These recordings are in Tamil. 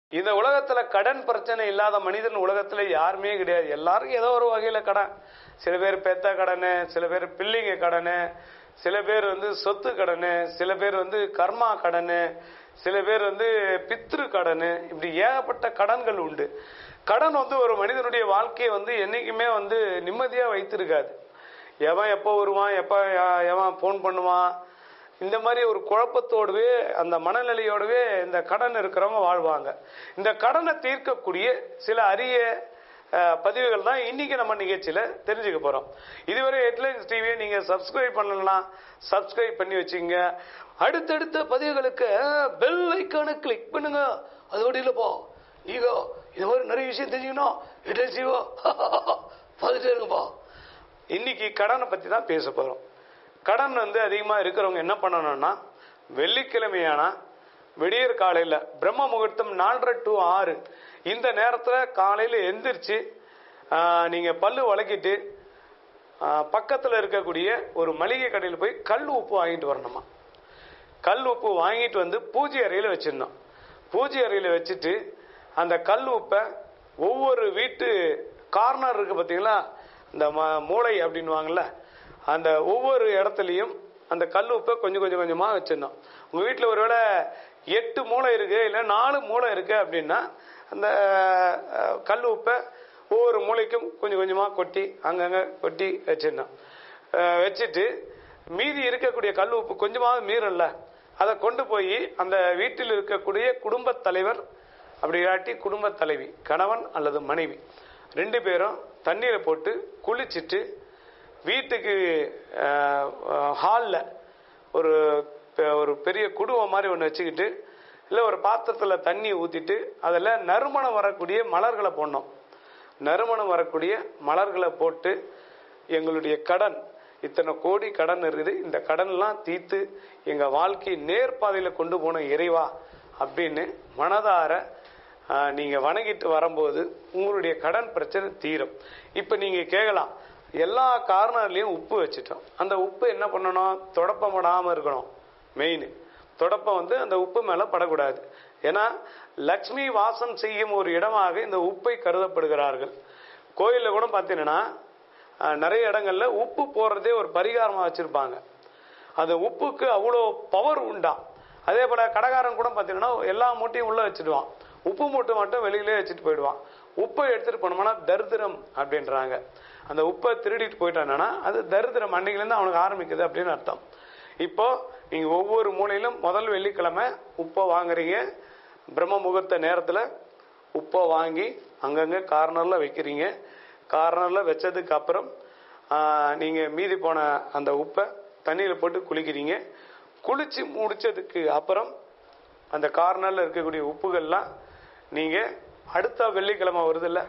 இந்த உலகத்துல கடன் பிரச்சனை இல்லாத மனிதன் உலகத்துல யாருமே கிடையாது எல்லாருக்கும் ஏதோ ஒரு வகையில கடன் சில பேர் பெத்த கடனு சில பேர் பிள்ளைங்க கடனு சில பேர் வந்து சொத்து கடனு சில பேர் வந்து கர்மா கடனு சில பேர் வந்து பித்ரு கடனு இப்படி ஏகப்பட்ட கடன்கள் உண்டு கடன் வந்து ஒரு மனிதனுடைய வாழ்க்கையை வந்து என்னைக்குமே வந்து நிம்மதியா வைத்திருக்காது எவன் எப்போ வருவான் எப்போ யா- எவன் ஃபோன் பண்ணுவான் இந்த மாதிரி ஒரு குழப்பத்தோடவே அந்த மனநிலையோடவே இந்த கடன் இருக்கிறவங்க வாழ்வாங்க இந்த கடனை தீர்க்கக்கூடிய சில அரிய அஹ், பதிவுகள் தான் இன்னைக்கு நம்ம நிகழ்ச்சியில தெரிஞ்சுக்க போறோம் இதுவரை ஹெட்லைன்ஸ் டிவியை நீங்க சப்ஸ்கிரைப் பண்ணலாம் சப்ஸ்கிரைப் பண்ணி வச்சுங்க அடுத்தடுத்த பதிவுகளுக்கு பெல் ஐக்கானை கிளிக் பண்ணுங்க அதோட இல்லப்பா நீங்க இது மாதிரி நிறைய விஷயம் தெரிஞ்சுக்கணும் ஹெட்லைன்ஸ் டிவோ பார்த்துட்டே இருங்கப்பா இன்னைக்கு கடனை பத்தி தான் பேச போறோம் கடன் வந்து அதிகமா இருக்கிறவங்க என்ன பண்ணணும்னா வெள்ளிக்கிழமையானா விடியற் காலையில பிரம்ம முகூர்த்தம் நாலரை டு ஆறு இந்த நேரத்துல காலையில எந்திரிச்சு ஆஹ், நீங்க பல்லு வளக்கிட்டு ஆஹ், பக்கத்துல இருக்கக்கூடிய ஒரு மளிகை கடையில் போய் கல் உப்பு வாங்கிட்டு வரணுமா கல் உப்பு வாங்கிட்டு வந்து பூஜை அறையில் வச்சிடணும் பூஜை அறையில் வச்சுட்டு அந்த கல் உப்பை ஒவ்வொரு வீட்டு கார்னர் இருக்கு பார்த்தீங்களா இந்த ம- மூளை அப்படின்னுவாங்கல்ல அந்த ஒவ்வொரு இடத்துலையும் அந்த கல் உப்பை கொஞ்சம் கொஞ்சம் கொஞ்சமாக வச்சிடணும் உங்கள் வீட்டில் ஒருவேளை எட்டு மூளை இருக்கு இல்லை நாலு மூளை இருக்கு அப்படின்னா அந்த அஹ், கல் உப்பை ஒவ்வொரு மூளைக்கும் கொஞ்சம் கொஞ்சமாக கொட்டி அங்கங்கே கொட்டி வச்சிடணும் அஹ், வச்சுட்டு மீதி இருக்கக்கூடிய கல் உப்பு கொஞ்சமாவது மீறல்ல அதை கொண்டு போய் அந்த வீட்டில் இருக்கக்கூடிய குடும்பத் தலைவர் அப்படி இல்லாட்டி குடும்பத் தலைவி கணவன் அல்லது மனைவி ரெண்டு பேரும் தண்ணீரை போட்டு குளிச்சிட்டு வீட்டுக்கு ஹாலில் ஒரு பெ- ஒரு பெரிய குடும்பம் மாதிரி ஒன்று வச்சுக்கிட்டு இல்லை ஒரு பாத்திரத்தில் தண்ணி ஊற்றிட்டு அதில் நறுமணம் வரக்கூடிய மலர்களை போடணும் நறுமணம் வரக்கூடிய மலர்களை போட்டு எங்களுடைய கடன் இத்தனை கோடி கடன் இருக்குது இந்த கடன்லாம் தீர்த்து எங்க வாழ்க்கையை நேர்பாதையில கொண்டு போன இறைவா அப்படின்னு மனதார ஆஹ், நீங்க வணங்கிட்டு வரும்போது உங்களுடைய கடன் பிரச்சனை தீரும் இப்ப நீங்க கேட்கலாம் எல்லா கார்னர்லயும் உப்பு வச்சுட்டோம் அந்த உப்பு என்ன பண்ணணும் தொடப்பப்படாம இருக்கணும் மெயின் தொடப்பம் வந்து அந்த உப்பு மேல படக்கூடாது ஏன்னா லக்ஷ்மி வாசம் செய்யும் ஒரு இடமாக இந்த உப்பை கருதப்படுகிறார்கள் கோயில்ல கூட பார்த்தீங்கன்னா அஹ், நிறைய இடங்கள்ல உப்பு போடுறதே ஒரு பரிகாரமா வச்சிருப்பாங்க அந்த உப்புக்கு அவ்வளோ பவர் உண்டா அதே போல கடைக்காரன் கூட பார்த்தீங்கன்னா எல்லா மூட்டையும் உள்ள வச்சிடுவான் உப்பு மூட்டை மட்டும் வெளியிலே வச்சுட்டு போயிடுவான் உப்பை எடுத்துட்டு போனோம்னா தரித்திரம் அப்படின்றாங்க அந்த உப்பை திருடிட்டு போயிட்டானா அது தரித்திரம் அன்னைக்குலேருந்து அவனுக்கு ஆரம்பிக்குது அப்படின்னு அர்த்தம் இப்போ நீங்க ஒவ்வொரு மூலையிலும் முதல் வெள்ளிக்கிழமை உப்பை வாங்குறீங்க பிரம்ம முகூர்த்த நேரத்துல உப்பை வாங்கி அங்கங்க கார்னர்ல வைக்கிறீங்க கார்னர்ல வச்சதுக்கு அப்புறம் ஆஹ், நீங்க மீதி போன அந்த உப்பை தண்ணியில போட்டு குளிக்கிறீங்க குளிச்சு முடிச்சதுக்கு அப்புறம் அந்த கார்னர்ல இருக்கக்கூடிய உப்புகள்லாம் நீங்க அடுத்த வெள்ளிக்கிழமை வருதுல்ல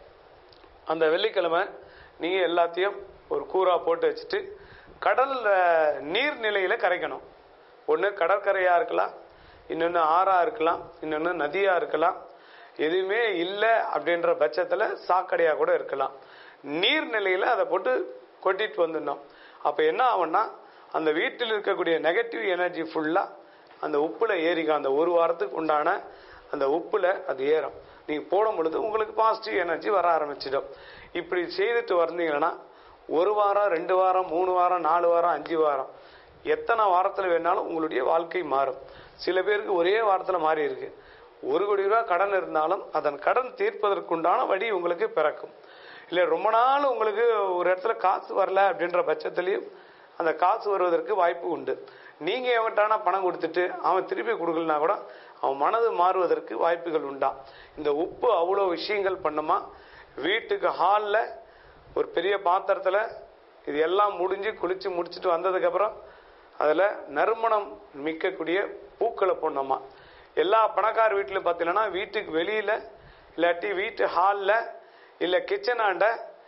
அந்த வெள்ளிக்கிழமை நீங்க எல்லாத்தையும் ஒரு கூரா போட்டு வச்சுட்டு கடல்ல நீர்நிலையில கரைக்கணும் ஒன்று கடற்கரையா இருக்கலாம் இன்னொன்று ஆறா இருக்கலாம் இன்னொன்று நதியா இருக்கலாம் எதுவுமே இல்லை அப்படின்ற பட்சத்தில் சாக்கடையா கூட இருக்கலாம் நீர்நிலையில அதை போட்டு கொட்டிட்டு வந்துடணும் அப்போ என்ன ஆகும்னா அந்த வீட்டில் இருக்கக்கூடிய நெகட்டிவ் எனர்ஜி ஃபுல்லா அந்த உப்புல ஏறிக்கும் அந்த ஒரு வாரத்துக்கு உண்டான அந்த உப்புல அது ஏறும் நீங்க போடும் பொழுது உங்களுக்கு பாசிட்டிவ் எனர்ஜி வர ஆரம்பிச்சிடும் இப்படி செய்துட்டு வந்தீங்கன்னா ஒரு வாரம் ரெண்டு வாரம் மூணு வாரம் நாலு வாரம் அஞ்சு வாரம் எத்தனை வாரத்துல வேணாலும் உங்களுடைய வாழ்க்கை மாறும் சில பேருக்கு ஒரே வாரத்துல மாறி இருக்கு ஒரு கோடி ரூபாய் கடன் இருந்தாலும் அதன் கடன் தீர்ப்பதற்குண்டான வழி உங்களுக்கு பிறக்கும் இல்ல ரொம்ப நாள் உங்களுக்கு ஒரு இடத்துல காசு வரல அப்படின்ற பட்சத்திலையும் அந்த காசு வருவதற்கு வாய்ப்பு உண்டு நீங்க எவன்ட்டான பணம் கொடுத்துட்டு அவன் திருப்பி கொடுக்கலனா கூட அவன் மனது மாறுவதற்கு வாய்ப்புகள் உண்டா இந்த உப்பு அவ்வளோ விஷயங்கள் பண்ணுமா வீட்டுக்கு ஹாலில் ஒரு பெரிய பாத்திரத்துல இது எல்லாம் முடிஞ்சு குளிச்சு முடிச்சுட்டு வந்ததுக்கு அப்புறம் அதுல நறுமணம் மிக்கக்கூடிய பூக்களை போடணுமா எல்லா பணக்கார வீட்டிலும் பார்த்தீங்கன்னா வீட்டுக்கு வெளியில இல்லாட்டி வீட்டு ஹாலில் இல்லை கிச்சனாண்ட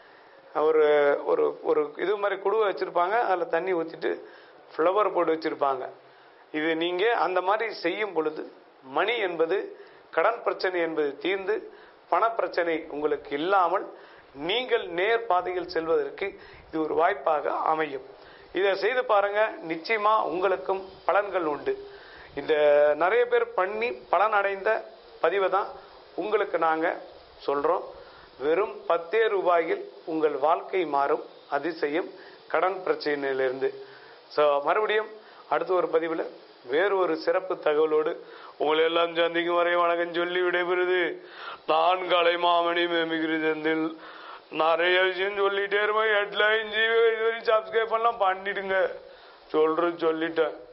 ஒரு ஒரு ஒரு இது மாதிரி குடுவை வச்சிருப்பாங்க அதில் தண்ணி ஊற்றிட்டு ஃப்ளவர் போட்டு வச்சிருப்பாங்க இது நீங்க அந்த மாதிரி செய்யும் பொழுது மணி என்பது கடன் பிரச்சனை என்பது தீர்ந்து பணப்பிரச்சனை உங்களுக்கு இல்லாமல் நீங்கள் நேர் பாதையில் செல்வதற்கு இது ஒரு வாய்ப்பாக அமையும் இதை செய்து பாருங்க நிச்சயமா உங்களுக்கும் பலன்கள் உண்டு இந்த நிறைய பேர் பண்ணி பலன் அடைந்த பதிவை தான் உங்களுக்கு நாங்கள் சொல்கிறோம் வெறும் பத்தே ரூபாயில் உங்கள் வாழ்க்கை மாறும் அதிசயம் கடன் பிரச்சனையிலிருந்து ஸோ மறுபடியும் அடுத்த ஒரு பதிவில் வேறு ஒரு சிறப்பு தகவலோடு உங்களை எல்லாம் சந்திக்கும் வரை வணக்கம் சொல்லி விடைபெறுது நான் கலைமாமணி மேமிகிருதந்தில் நிறைய விஷயம் சொல்லிட்டே இருப்பேன் ஹெட்லைன் ஜீவ இது வரைக்கும் சப்ஸ்கிரைப் பண்ணலாம் பண்ணிடுங்க சொல்றது சொல்லிட்டேன்